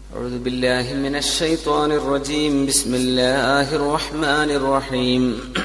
أعوذ بالله من الشيطان الرجيم بسم الله الرحمن الرحيم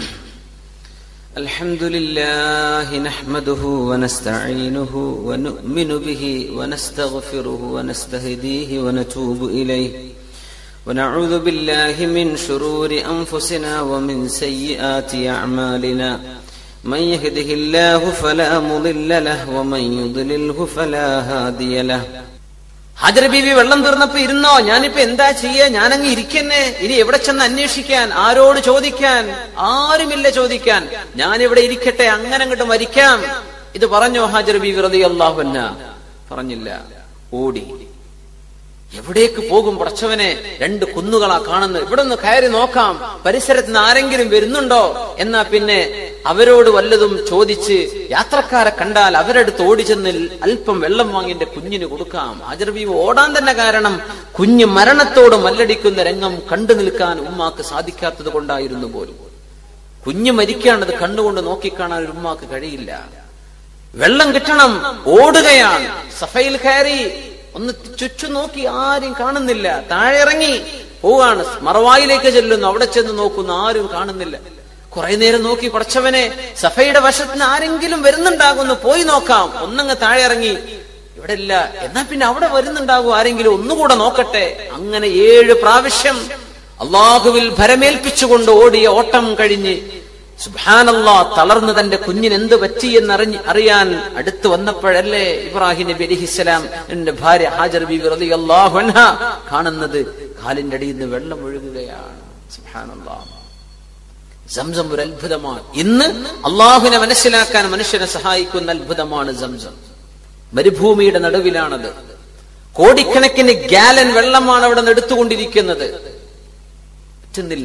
الحمد لله نحمده ونستعينه ونؤمن به ونستغفره ونستهديه ونتوب إليه ونعوذ بالله من شرور أنفسنا ومن سيئات أعمالنا من يهده الله فلا مضل له ومن يضلله فلا هادي له ഹാജർ ബീവി വെള്ളം തീർന്നപ്പോ ഇരുന്നോ ഞാനിപ്പോ എന്താ ചെയ്യ ഞാനങ്ങ് ഇരിക്കന്നെ ഇനി എവിടെ ചെന്ന് അന്വേഷിക്കാൻ ആരോട് ചോദിക്കാൻ ആരുമില്ല ചോദിക്കാൻ ഞാൻ ഇവിടെ ഇരിക്കട്ടെ അങ്ങനെ അങ്ങോട്ട് മരിക്കാം ഇത് പറഞ്ഞോ ഹാജർ ബീവി റതി അള്ളാഹുന്ന പറഞ്ഞില്ല ഓടി എവിടേക്ക് പോകും പടച്ചവനെ രണ്ട് കുന്നുകളാ കാണുന്നത് ഇവിടെ ഒന്ന് കയറി നോക്കാം പരിസരത്ത് നിന്ന് ആരെങ്കിലും വരുന്നുണ്ടോ എന്നാ പിന്നെ അവരോട് വല്ലതും ചോദിച്ച് യാത്രക്കാരെ കണ്ടാൽ അവരടുത്ത് ഓടിച്ചെന്ന് അല്പം വെള്ളം വാങ്ങി എന്റെ കുഞ്ഞിന് കൊടുക്കാം ഹാജർബി ഓടാൻ തന്നെ കാരണം കുഞ്ഞ് മരണത്തോട് മല്ലടിക്കുന്ന രംഗം കണ്ടു നിൽക്കാൻ ഉമ്മാക്ക് സാധിക്കാത്തത് കൊണ്ടായിരുന്നു പോലും കുഞ്ഞ് മരിക്കാണത് കണ്ടുകൊണ്ട് നോക്കിക്കാണാൻ ഒരു ഉമ്മാക്ക് കഴിയില്ല വെള്ളം കിട്ടണം ഓടുകയാണ് സഫയിൽ കയറി ഒന്ന് ചുറ്റും നോക്കി ആരും കാണുന്നില്ല താഴെ ഇറങ്ങി പോവാണ് മറവായിലേക്ക് ചെല്ലുന്നു അവിടെ ചെന്ന് നോക്കുന്നു ആരും കാണുന്നില്ല കുറെ നേരം നോക്കി പടച്ചവനെ സഫയുടെ വശത്തിന് ആരെങ്കിലും വരുന്നുണ്ടാകുന്നു പോയി നോക്കാം ഒന്നങ്ങ് താഴെ ഇറങ്ങി ഇവിടെ ഇല്ല എന്നാ പിന്നെ അവിടെ വരുന്നുണ്ടാകും ആരെങ്കിലും ഒന്നുകൂടെ നോക്കട്ടെ അങ്ങനെ ഏഴ് പ്രാവശ്യം അള്ളാഹുവിൽ ഭരമേൽപ്പിച്ചുകൊണ്ട് ഓടിയ ഓട്ടം കഴിഞ്ഞ് സുബാനല്ലാ തളർന്ന് തന്റെ കുഞ്ഞിന് എന്ത് പറ്റിയെന്നറിഞ്ഞ് അറിയാൻ അടുത്ത് വന്നപ്പോഴല്ലേ ഇബ്രാഹിം നബി അലിഹിസ്സലാം എന്റെ ഭാര്യ ഹാജർ ബി റതി അള്ളാഹു കാണുന്നത് കാലിന്റെ അടിയിൽ നിന്ന് വെള്ളം ഒഴുകുകയാണ് സുബാനല്ലാ സംസം ഒരു അത്ഭുതമാണ് ഇന്ന് അള്ളാഹുവിനെ മനസ്സിലാക്കാൻ മനുഷ്യനെ സഹായിക്കുന്ന അത്ഭുതമാണ് സംസം മരുഭൂമിയുടെ നടുവിലാണത് കോടിക്കണക്കിന് ഗാലൻ വെള്ളമാണ് അവിടെ നിന്ന് എടുത്തുകൊണ്ടിരിക്കുന്നത് പറ്റുന്നില്ല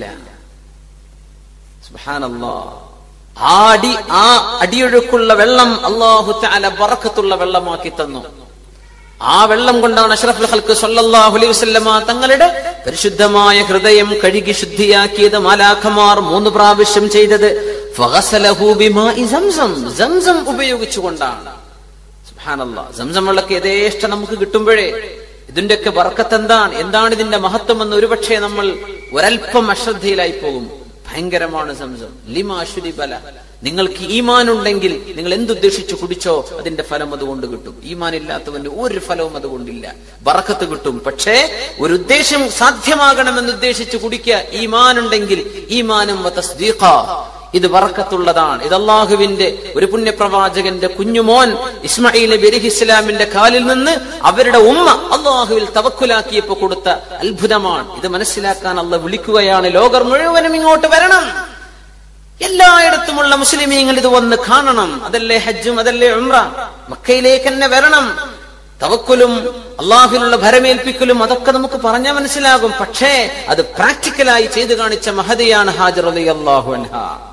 ആ അടി ആ അടിയൊഴുക്കുള്ള വെള്ളം അള്ളാഹു താല ബറക്കത്തുള്ള വെള്ളമാക്കി തന്നു ആ വെള്ളം കൊണ്ടാണ് അഷ്റഫുൽ ഹൽക്ക് സല്ലല്ലാഹു അലൈഹി വസല്ലമ തങ്ങളുടെ പരിശുദ്ധമായ ഹൃദയം കഴുകി ശുദ്ധിയാക്കിയത് മാലാഖമാർ മൂന്ന് പ്രാവശ്യം ചെയ്തത് ഫഗസലഹു ബിമാഇ സംസം സംസം ഉപയോഗിച്ചുകൊണ്ടാണ് സുബ്ഹാനല്ലാഹ് സംസം വെള്ളക്ക് യഥേഷ്ടം നമുക്ക് കിട്ടുമ്പോഴേ ഇതിന്റെയൊക്കെ ബർക്കത്ത് എന്താണ് എന്താണ് ഇതിന്റെ മഹത്വം എന്ന് ഒരുപക്ഷെ നമ്മൾ ഒരൽപ്പം അശ്രദ്ധയിലായി പോകും ഭയങ്കരമാണ് സംസം ലിമാശുരി ബല നിങ്ങൾക്ക് ഈമാൻ ഉണ്ടെങ്കിൽ നിങ്ങൾ എന്തുദ്ദേശിച്ചു കുടിച്ചോ അതിന്റെ ഫലം അതുകൊണ്ട് കിട്ടും ഈമാൻ ഇല്ലാത്തവന്റെ ഒരു ഫലവും അതുകൊണ്ടില്ല ബറക്കത്ത് കിട്ടും പക്ഷേ ഒരു ഉദ്ദേശം സാധ്യമാകണമെന്ന് ഉദ്ദേശിച്ച് കുടിക്കുക ഈമാൻ ഉണ്ടെങ്കിൽ ഈമാനും ഇത് വറക്കത്തുള്ളതാണ് ഇത് അള്ളാഹുവിന്റെ ഒരു പുണ്യപ്രവാചകന്റെ കുഞ്ഞുമോൻ ഇസ്മായിൽ നബി അലി ഇസ്ലാമിന്റെ കാലിൽ നിന്ന് അവരുടെ ഉമ്മ അള്ളാഹുവിൽ തവക്കുലാക്കിയപ്പോ കൊടുത്ത അത്ഭുതമാണ് ഇത് മനസ്സിലാക്കാൻ അള്ള വിളിക്കുകയാണ് ലോകർ മുഴുവനും ഇങ്ങോട്ട് വരണം എല്ലായിടത്തുമുള്ള മുസ്ലിമീങ്ങൾ ഇത് വന്ന് കാണണം അതല്ലേ ഹജ്ജും അതല്ലേ ഉംറ മക്കയിലേക്ക് തന്നെ വരണം തവക്കുലും അള്ളാഹുവിനുള്ള ഭരമേൽപ്പിക്കലും അതൊക്കെ നമുക്ക് പറഞ്ഞാൽ മനസ്സിലാകും പക്ഷേ അത് പ്രാക്ടിക്കലായി ചെയ്തു കാണിച്ച മഹതിയാണ് ഹാജർ അലി അള്ളാഹു അൻഹ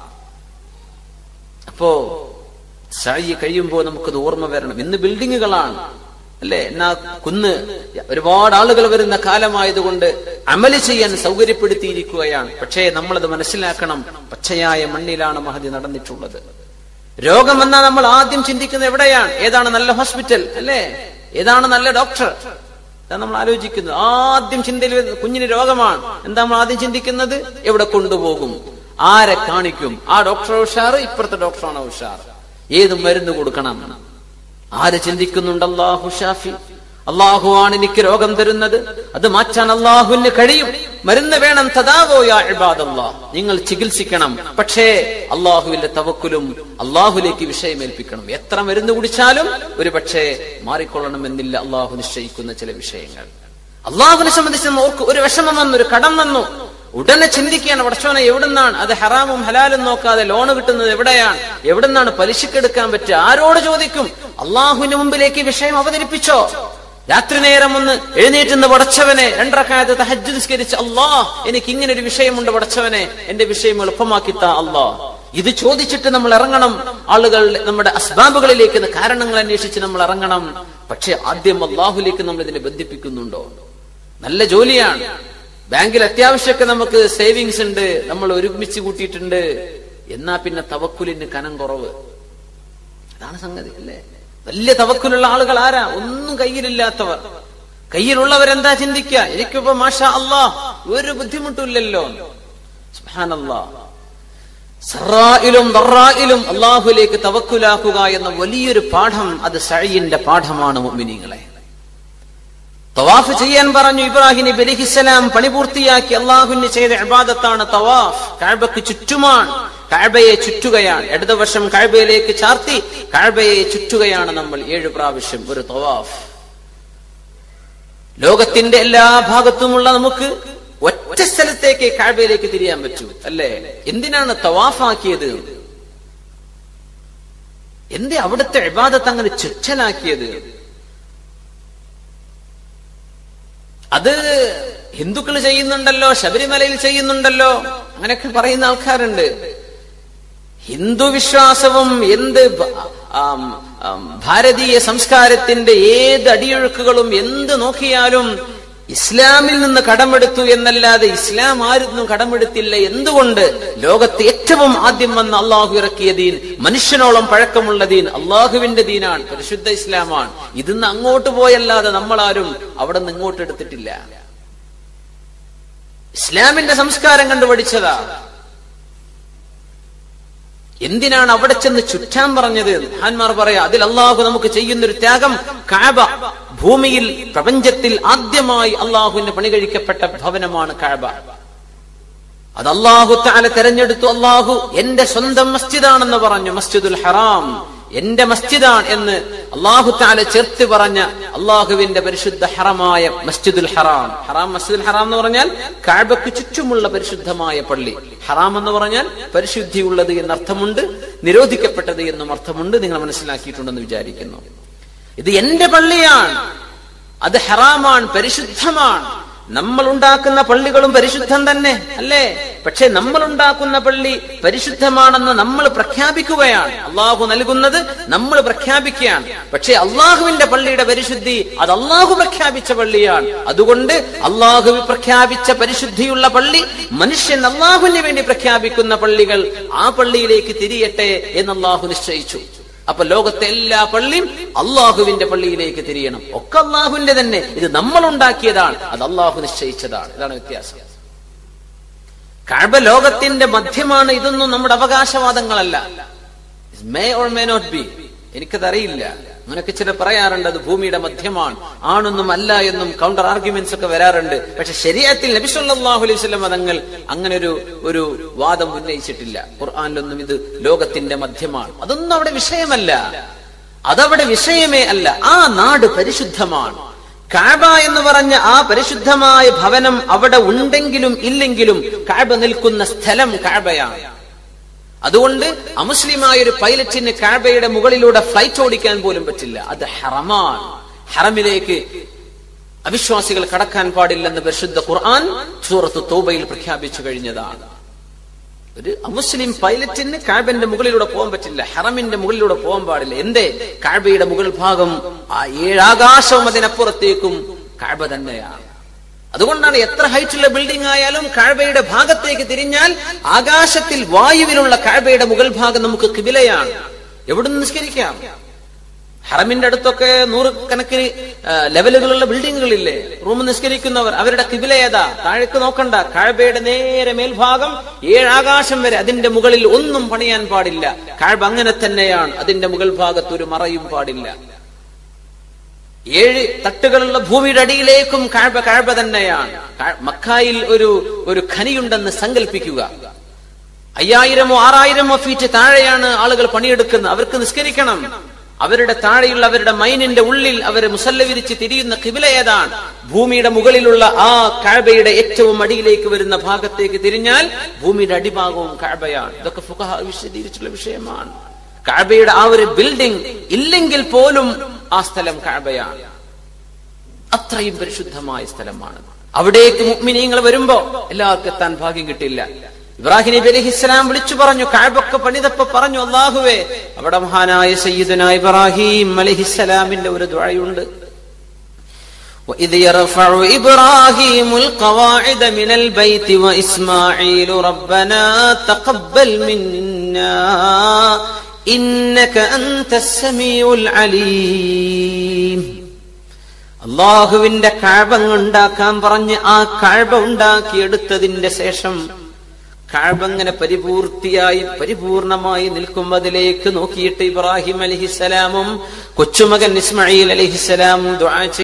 അപ്പോ സായി കഴിയുമ്പോൾ നമുക്കത് ഓർമ്മ വരണം ഇന്ന് ബിൽഡിങ്ങുകളാണ് അല്ലെ എന്നാ കുന്ന് ഒരുപാട് ആളുകൾ വരുന്ന കാലമായതുകൊണ്ട് അമല് ചെയ്യാൻ സൗകര്യപ്പെടുത്തിയിരിക്കുകയാണ് പക്ഷേ നമ്മളത് മനസ്സിലാക്കണം പച്ചയായ മണ്ണിലാണ് മഹതി നടന്നിട്ടുള്ളത് രോഗം വന്നാൽ നമ്മൾ ആദ്യം ചിന്തിക്കുന്നത് എവിടെയാണ് ഏതാണ് നല്ല ഹോസ്പിറ്റൽ അല്ലേ ഏതാണ് നല്ല ഡോക്ടർ അതാണ് നമ്മൾ ആലോചിക്കുന്നത് ആദ്യം ചിന്തയിൽ കുഞ്ഞിന് രോഗമാണ് എന്താ നമ്മൾ ആദ്യം ചിന്തിക്കുന്നത് എവിടെ കൊണ്ടുപോകും ആരെ കാണിക്കും ആ ഡോക്ടർ ഉഷാർ ഇപ്പുറത്തെ ഡോക്ടറാണ് ഉഷാർ ഏത് മരുന്ന് കൊടുക്കണം ആര് ചിന്തിക്കുന്നുണ്ട് അള്ളാഹു ഷാഫി അള്ളാഹു ആണ് എനിക്ക് രോഗം തരുന്നത് അത് മാറ്റാൻ അള്ളാഹുവിന് കഴിയും മരുന്ന് വേണം തദാവോ യാബാദല്ലാ നിങ്ങൾ ചികിത്സിക്കണം പക്ഷേ അള്ളാഹുവിന്റെ തവക്കുലും അള്ളാഹുലേക്ക് വിഷയമേൽപ്പിക്കണം എത്ര മരുന്ന് കുടിച്ചാലും ഒരു പക്ഷേ മാറിക്കൊള്ളണമെന്നില്ല അള്ളാഹു നിശ്ചയിക്കുന്ന ചില വിഷയങ്ങൾ അള്ളാഹുവിനെ സംബന്ധിച്ച് ഓർക്ക് ഒരു വിഷമം വന്നു ഒരു കടം വന്നു ഉടനെ ചിന്തിക്കുകയാണ് പടച്ചോനെ എവിടുന്നാണ് അത് ഹറാമും ഹലാലും നോക്കാതെ ലോണ് കിട്ടുന്നത് എവിടെയാണ് എവിടുന്നാണ് പലിശക്കെടുക്കാൻ പറ്റുക ആരോട് ചോദിക്കും അള്ളാഹുവിന്റെ മുമ്പിലേക്ക് വിഷയം അവതരിപ്പിച്ചോ രാത്രി നേരം ഒന്ന് എഴുന്നേറ്റുന്ന പടച്ചവനെ രണ്ടരക്കാലത്ത് തഹജ് നിസ്കരിച്ച് അള്ളാ എനിക്ക് ഇങ്ങനെ ഒരു വിഷയമുണ്ട് പടച്ചവനെ എന്റെ വിഷയം എളുപ്പമാക്കിത്ത അള്ളാ ഇത് ചോദിച്ചിട്ട് നമ്മൾ ഇറങ്ങണം ആളുകൾ നമ്മുടെ അസ്ബാബുകളിലേക്ക് കാരണങ്ങൾ അന്വേഷിച്ച് നമ്മൾ ഇറങ്ങണം പക്ഷെ ആദ്യം അള്ളാഹുലേക്ക് നമ്മൾ ഇതിനെ ബന്ധിപ്പിക്കുന്നുണ്ടോ നല്ല ജോലിയാണ് ബാങ്കിൽ അത്യാവശ്യമൊക്കെ നമുക്ക് സേവിങ്സ് ഉണ്ട് നമ്മൾ ഒരുമിച്ച് കൂട്ടിയിട്ടുണ്ട് എന്നാ പിന്നെ തവക്കുലിന് കനം കുറവ് അതാണ് സംഗതി അല്ലേ വലിയ തവക്കുലുള്ള ആളുകൾ ആരാ ഒന്നും കയ്യിലില്ലാത്തവർ കയ്യിലുള്ളവരെന്താ ചിന്തിക്കുക എനിക്കിപ്പോ മാഷാ അള്ളാ ഒരു ബുദ്ധിമുട്ടില്ലല്ലോ സുബ്ഹാനല്ലാ സറായിലും ദറായിലും അള്ളാഹുലേക്ക് തവക്കുലാക്കുക എന്ന വലിയൊരു പാഠം അത് സഴിന്റെ പാഠമാണ് മുഅ്മിനീങ്ങളെ തവാഫ് ചെയ്യാൻ പറഞ്ഞു ഇബ്രാഹിം നബി അലൈഹിസ്സലാം പണി പൂർത്തിയാക്കി അള്ളാഹുവിന് ചെയ്ത ഇബാദത്താണ് തവാഫ് കഅബക്ക് ചുറ്റുമാണ് കഅബയെ ചുറ്റുകയാണ് ഇടത് വർഷം കഅബയിലേക്ക് ചാർത്തി കഅബയെ ചുറ്റുകയാണ് നമ്മൾ ഏഴ് പ്രാവശ്യം ഒരു തവാഫ് ലോകത്തിന്റെ എല്ലാ ഭാഗത്തുമുള്ള നമുക്ക് ഒറ്റ സ്ഥലത്തേക്ക് കാഴ്ബയിലേക്ക് തിരിയാൻ പറ്റൂ അല്ലേ എന്തിനാണ് തവാഫാക്കിയത് എന്തേ അവിടുത്തെ ഇബാദത്ത് അങ്ങനെ ചുറ്റലാക്കിയത് അത് ഹിന്ദുക്കൾ ചെയ്യുന്നുണ്ടല്ലോ ശബരിമലയിൽ ചെയ്യുന്നുണ്ടല്ലോ അങ്ങനെയൊക്കെ പറയുന്ന ആൾക്കാരുണ്ട് ഹിന്ദു വിശ്വാസവും എന്ത് ഭ- ആം, ആം, ഭാരതീയ സംസ്കാരത്തിന്റെ ഏത് അടിയൊഴുക്കുകളും എന്ത് നോക്കിയാലും ഇസ്ലാമിൽ നിന്ന് കടമെടുത്തു എന്നല്ലാതെ ഇസ്ലാം ആരും കടമെടുത്തില്ല എന്തുകൊണ്ട് ലോകത്ത് ഏറ്റവും ആദ്യം വന്ന് അള്ളാഹു ഇറക്കിയ ദീൻ മനുഷ്യനോളം പഴക്കമുള്ള ദീൻ അള്ളാഹുവിന്റെ ദീനാണ് പരിശുദ്ധ ഇസ്ലാമാണ് ഇതിന്ന് അങ്ങോട്ട് പോയല്ലാതെ നമ്മളാരും അവിടെ നിന്ന് ഇങ്ങോട്ട് എടുത്തിട്ടില്ല ഇസ്ലാമിന്റെ സംസ്കാരം കണ്ടുപഠിച്ചതാ എന്തിനാണ് അവിടെ ചെന്ന് ചുറ്റാൻ പറഞ്ഞത് മഹാന്മാർ പറയാ അതിൽ അള്ളാഹു നമുക്ക് ചെയ്യുന്നൊരു ത്യാഗം കാബ ഭൂമിയിൽ പ്രപഞ്ചത്തിൽ ആദ്യമായി അള്ളാഹുവിന്റെ പണി കഴിക്കപ്പെട്ട ഭവനമാണ് കാബ അത് അള്ളാഹു താല തെരഞ്ഞെടുത്തു അള്ളാഹു എന്റെ സ്വന്തം മസ്ജിദാണെന്ന് പറഞ്ഞു മസ്ജിദുൽ ഹറാം എന്റെ മസ്ജിദാണ് എന്ന് അള്ളാഹു താല ചേർത്ത് പറഞ്ഞ അള്ളാഹുവിന്റെ പരിശുദ്ധ ഹറമായ മസ്ജിദുൽ ഹറാം ഹറാം മസ്ജിദുൽ ഹറാം എന്ന് പറഞ്ഞാൽ കാഴ്ബക്ക് ചുറ്റുമുള്ള പരിശുദ്ധമായ പള്ളി ഹറാം എന്ന് പറഞ്ഞാൽ പരിശുദ്ധിയുള്ളത് എന്നർത്ഥമുണ്ട് നിരോധിക്കപ്പെട്ടത് എന്നും അർത്ഥമുണ്ട് നിങ്ങൾ മനസ്സിലാക്കിയിട്ടുണ്ടെന്ന് വിചാരിക്കുന്നു ഇത് എന്റെ പള്ളിയാണ് അത് ഹറാമാണ് പരിശുദ്ധമാണ് നമ്മൾ ഉണ്ടാക്കുന്ന പള്ളികളും പരിശുദ്ധം തന്നെ അല്ലേ പക്ഷെ നമ്മൾ ഉണ്ടാക്കുന്ന പള്ളി പരിശുദ്ധമാണെന്ന് നമ്മൾ പ്രഖ്യാപിക്കുകയാണ് അള്ളാഹു നൽകുന്നത് നമ്മൾ പ്രഖ്യാപിക്കുകയാണ് പക്ഷെ അള്ളാഹുവിന്റെ പള്ളിയുടെ പരിശുദ്ധി അത് അള്ളാഹു പ്രഖ്യാപിച്ച പള്ളിയാണ് അതുകൊണ്ട് അള്ളാഹു പ്രഖ്യാപിച്ച പരിശുദ്ധിയുള്ള പള്ളി മനുഷ്യൻ അള്ളാഹുവിന് വേണ്ടി പ്രഖ്യാപിക്കുന്ന പള്ളികൾ ആ പള്ളിയിലേക്ക് തിരിയട്ടെ എന്ന് അള്ളാഹു നിശ്ചയിച്ചു അപ്പൊ ലോകത്തെ എല്ലാ പള്ളിയും അള്ളാഹുവിന്റെ പള്ളിയിലേക്ക് തിരിയണം ഒക്കെ അള്ളാഹുവിന്റെ തന്നെ ഇത് നമ്മൾ ഉണ്ടാക്കിയതാണ് അത് അള്ളാഹു നിശ്ചയിച്ചതാണ് ഇതാണ് വ്യത്യാസം കഴബ ലോകത്തിന്റെ മധ്യമാണ് ഇതൊന്നും നമ്മുടെ അവകാശവാദങ്ങളല്ല may or may not be എനിക്കതറിയില്ല അങ്ങനെയൊക്കെ ചില പറയാറുണ്ട് അത് ഭൂമിയുടെ മധ്യമാണ് ആണൊന്നും അല്ല എന്നും കൗണ്ടർ ആർഗ്യുമെന്റ്സ് ഒക്കെ വരാറുണ്ട് പക്ഷെ ശരീരത്തിൽ നബിസ്വല്ലാഹു അലൈഹി സ്വലം മതങ്ങൾ അങ്ങനെ ഒരു ഒരു വാദം ഉന്നയിച്ചിട്ടില്ല ഖുർആാനിലൊന്നും ഇത് ലോകത്തിന്റെ മധ്യമാണ് അതൊന്നും അവിടെ വിഷയമല്ല അതവിടെ വിഷയമേ അല്ല ആ നാട് പരിശുദ്ധമാണ് കാബ എന്ന് പറഞ്ഞ ആ പരിശുദ്ധമായ ഭവനം അവിടെ ഉണ്ടെങ്കിലും ഇല്ലെങ്കിലും കാബ നിൽക്കുന്ന സ്ഥലം കാബയാണ് അതുകൊണ്ട് അമുസ്ലിമായ ഒരു പൈലറ്റിന് കാബയുടെ മുകളിലൂടെ ഫ്ലൈറ്റ് ഓടിക്കാൻ പോലും പറ്റില്ല അത് ഹറമാണ് ഹറമിലേക്ക് അവിശ്വാസികൾ കടക്കാൻ പാടില്ലെന്ന് പരിശുദ്ധ ഖുർആൻ സൂറത്ത് തോബയിൽ പ്രഖ്യാപിച്ചു കഴിഞ്ഞതാണ് ഒരു അമുസ്ലിം പൈലറ്റിന് കാബന്റെ മുകളിലൂടെ പോകാൻ പറ്റില്ല ഹറമിന്റെ മുകളിലൂടെ പോകാൻ പാടില്ല എന്തേ കാബയുടെ മുകൾ ഭാഗം ആ ഏഴാകാശവും അതിനപ്പുറത്തേക്കും കാബ തന്നെയാണ് അതുകൊണ്ടാണ് എത്ര ഹൈറ്റുള്ള ബിൽഡിംഗ് ആയാലും കാഴ്ബയുടെ ഭാഗത്തേക്ക് തിരിഞ്ഞാൽ ആകാശത്തിൽ വായുവിലുള്ള കാഴ്ബയുടെ മുകൾ ഭാഗം നമുക്ക് കിബിലയാണ് എവിടുന്ന് നിസ്കരിക്കാം ഹറമിന്റെ അടുത്തൊക്കെ നൂറുകണക്കിന് ലെവലുകളുള്ള ബിൽഡിങ്ങുകളില്ലേ റൂം നിസ്കരിക്കുന്നവർ അവരുടെ കിബില ഏതാ താഴേക്ക് നോക്കണ്ട കാഴ്ബയുടെ നേരെ മേൽഭാഗം ഏഴാകാശം വരെ അതിന്റെ മുകളിൽ ഒന്നും പണിയാൻ പാടില്ല കാഴ്ബ അങ്ങനെ തന്നെയാണ് അതിന്റെ മുകൾ ഭാഗത്ത് ഒരു മറയും പാടില്ല ഏഴ് തട്ടുകളുള്ള ഭൂമിയുടെ അടിയിലേക്കും കാഴ്ബ കാഴ്ബ തന്നെയാണ് മക്കായിൽ ഒരു ഒരു ഖനിയുണ്ടെന്ന് സങ്കല്പിക്കുക അയ്യായിരമോ ആറായിരമോ ഫീറ്റ് താഴെയാണ് ആളുകൾ പണിയെടുക്കുന്നത് അവർക്ക് നിസ്കരിക്കണം അവരുടെ താഴെയുള്ള അവരുടെ മൈനിന്റെ ഉള്ളിൽ അവർ മുസല്ല വിരിച്ച് തിരിയുന്ന കിബില ഏതാണ് ഭൂമിയുടെ മുകളിലുള്ള ആ കാഴ്ബയുടെ ഏറ്റവും അടിയിലേക്ക് വരുന്ന ഭാഗത്തേക്ക് തിരിഞ്ഞാൽ ഭൂമിയുടെ അടിഭാഗവും കാഴ്ബയാണ് ഇതൊക്കെ ഫുഖഹ വിശദീകരിച്ചുള്ള വിഷയമാണ് കാഴ്ബയുടെ ആ ഒരു ബിൽഡിംഗ് ഇല്ലെങ്കിൽ പോലും ആ സ്ഥലം കാഴ്ബയാണ് അത്രയും പരിശുദ്ധമായ സ്ഥലമാണ് അവിടേക്ക് മുഗ്മിനീങ്ങൾ വരുമ്പോ എല്ലാവർക്കും എത്താൻ ഭാഗ്യം കിട്ടില്ല ഇബ്രാഹിം നബി അലൈഹി ഇസ്ലാം വിളിച്ചു പറഞ്ഞു കാഴ്ബൊക്കെ പണിതപ്പോ പറഞ്ഞു അള്ളാഹുവേ അവിടെ മഹാനായ സയ്യിദുന ഇബ്രാഹിം അലഹിസ്സലാമിന്റെ ഒരു ദുഴയുണ്ട് وإذ يرفع إبراهيم القواعد من البيت وإسماعيل ربنا تقبل منا إنك أنت السميع العليم അള്ളാഹുവിന്റെ കഴബ ഉണ്ടാക്കാൻ പറഞ്ഞ് ആ കഴബ ഉണ്ടാക്കിയെടുത്തതിന്റെ ശേഷം കഴബ ഇങ്ങനെ പരിപൂർത്തിയായി പരിപൂർണമായി നിൽക്കും അതിലേക്ക് നോക്കിയിട്ട് ഇബ്രാഹിം അലഹിസലാമും കൊച്ചുമകൻ ഇസ്മായിൽ അലഹിസലാമും ദുആ